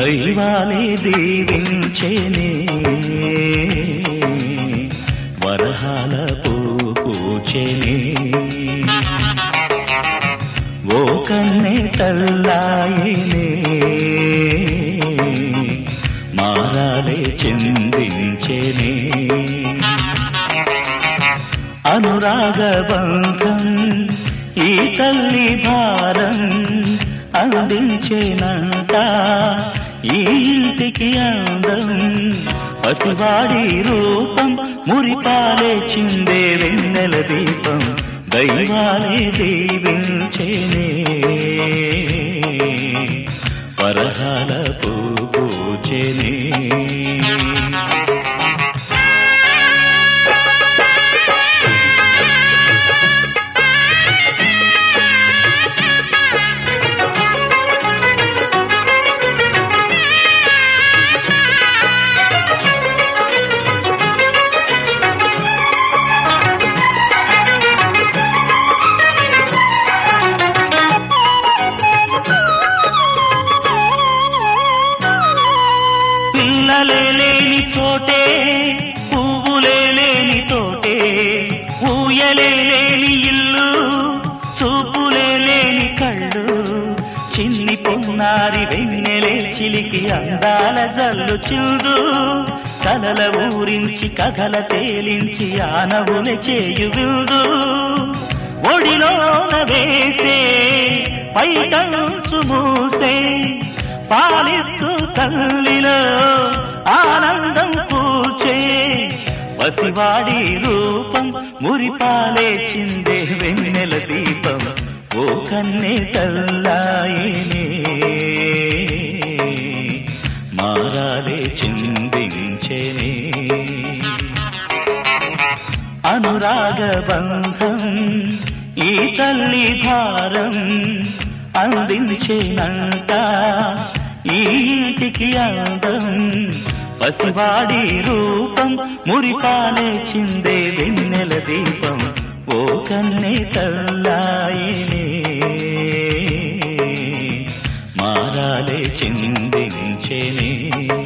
దైవాలే దీవించేనే వరహాల పూచేనే ఓ కన్నే తల్లాయనే మారాలే చిందించేనే అనురాగబంధం ఈ తల్లి భారం అందించేనంట ఈ ఇంటికి అందం పసివాడి రూపం మురిపాలే చిందే వెన్నెల దీపం దైవాలే దీవించేనే పరహాల పూచేనే పిల్లలే లేని చోటే పువ్వులే లేని తోటే ఊయలే లేని ఇల్లు చూపులే లేని కళ్ళు చిన్ని పొన్నారి వెన్నెలే చిలికి అందాల జల్లు చిందు కలల ఊరించి కథల తేలించి ఆనవుల చేయు విందు ఒడిలోన వేసే పైటంచు మూసే పాలిస్తూ తల్లిలో ఆనందం పూచే వసివాడి రూపం మురిపాలే చిందే వెన్నెల దీపం ఓ కన్నే తల్లాయినే మారాలే చిందించేనే అనురాగబంధం ఈ తల్లి భారం అందించేనంట ఈ ఇంటికి అందం పసివాడి రూపం మురిపాలే చిందే వెన్నెల దీపం ఓ కన్నే తల్లాయినే మారాలే చిందించేనే